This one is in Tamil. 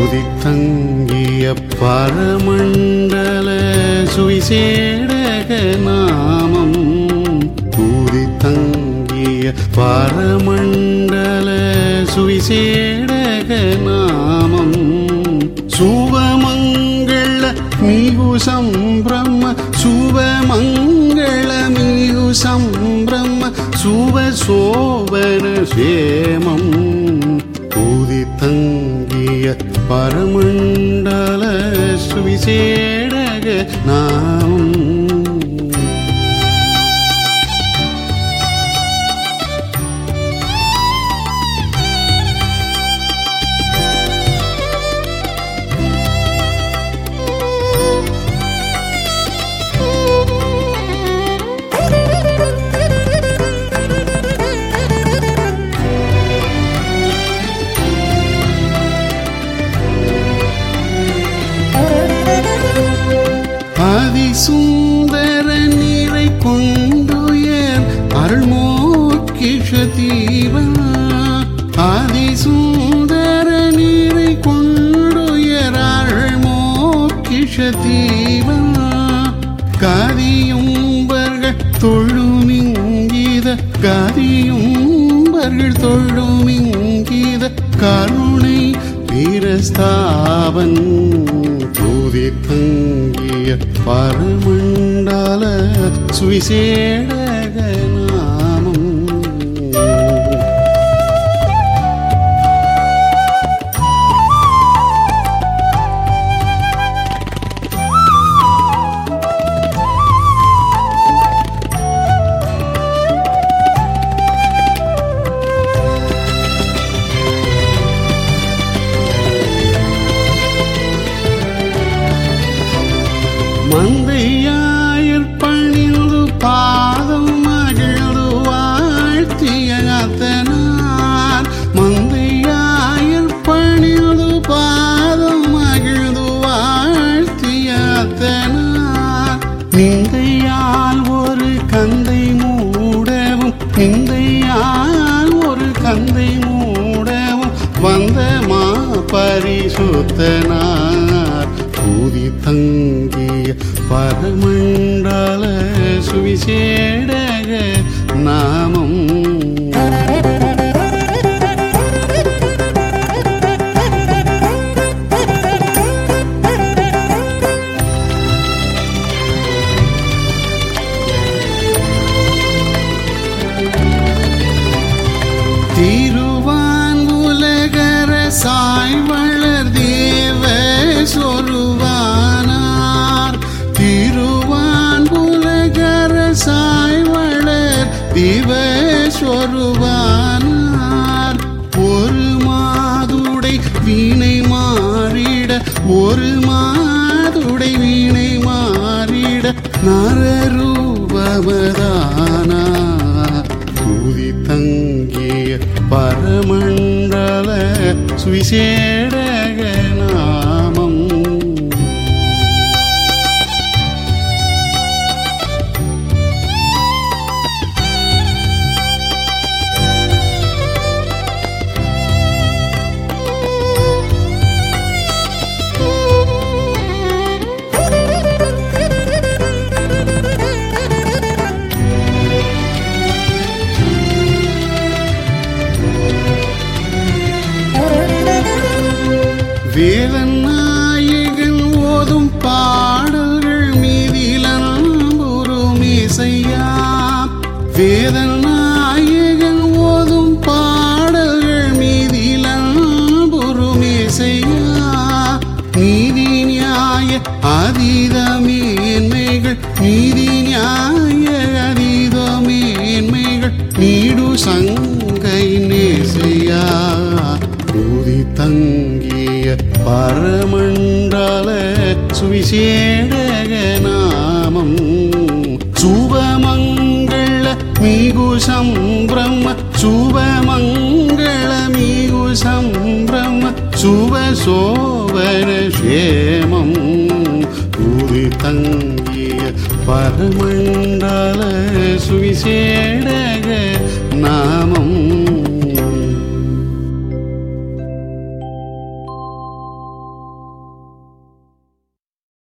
தூதித்தங்கிய பரமண்டல சுவிசேடக நாமம் தூதித்தங்கிய பரமண்டல சுவிசேடக நாமம் சுவமங்கள மீகு சம்பிரம சுவமங்கள மீகு சம்பிரம சுவ சோபன சேமம் பூதி தங்கிய பரமண்டல சுவிசேடக நாமம் அதிசுந்தர நீரை கொண்டுயர் அருள்மோக்கிஷ தீவா அதிசுந்தர நீரை கொண்டுயர் அருள்மோக்கிஷ தீவா கதியும்பர்கள் தொழுமிங்கீத கதியும்பர்கள் தொழுமிங்கீத கருணை வீரஸ்தாபன் தூதி தங்கிய பரமண்டல சுவிசேடக நாமம் மந்தையாயர் பணிந்து பாதம் மகிழ்ந்து வாழ்த்திய அத்தனார் மந்தையாயர் பணிந்து பாதம் மகிழ்ந்து வாழ்த்திய அத்தனார் நிந்தையால் ஒரு கந்தை மூடவும் நிந்தையால் ஒரு கந்தை மூடவும் வந்த மா பரிசுத்தனார் பூதி தங்கிய பரமண்டல சுவிசேடக நாமம் திருவான் உலகர சாய்வளர் தேவ சொருவானார் திருவான் உலகர சாய்வளர் தேவ சொருவானார் ஒரு மாதுடை வீணை மாறிட ஒரு மாதுடை வீணை மாறிட நரரூபமதானா தூதி தங்கிய பரமண்டல சுவிசேடக நாமம் வேதநாயகன் ஓதும் பாடல்கள் மீதிலும் இசையா வேதநாயகன் ஓதும் பாடல்கள் மீதிலும் இசையா நீதி நியாய அதீத மேன்மைகள் நீதி நியாய அதீத மேன்மைகள் நீடு சங்கை நேசையா பூதி தங்கிய பரமண்டல சுவிசேடக நாமம் சுபமங்கள மீகு சம்பிரம சுபமங்கள மீகு சம்பிரம சுப சோபன சேமம் பூதி தங்கிய பரமண்டல சுவிசேடக நாமம்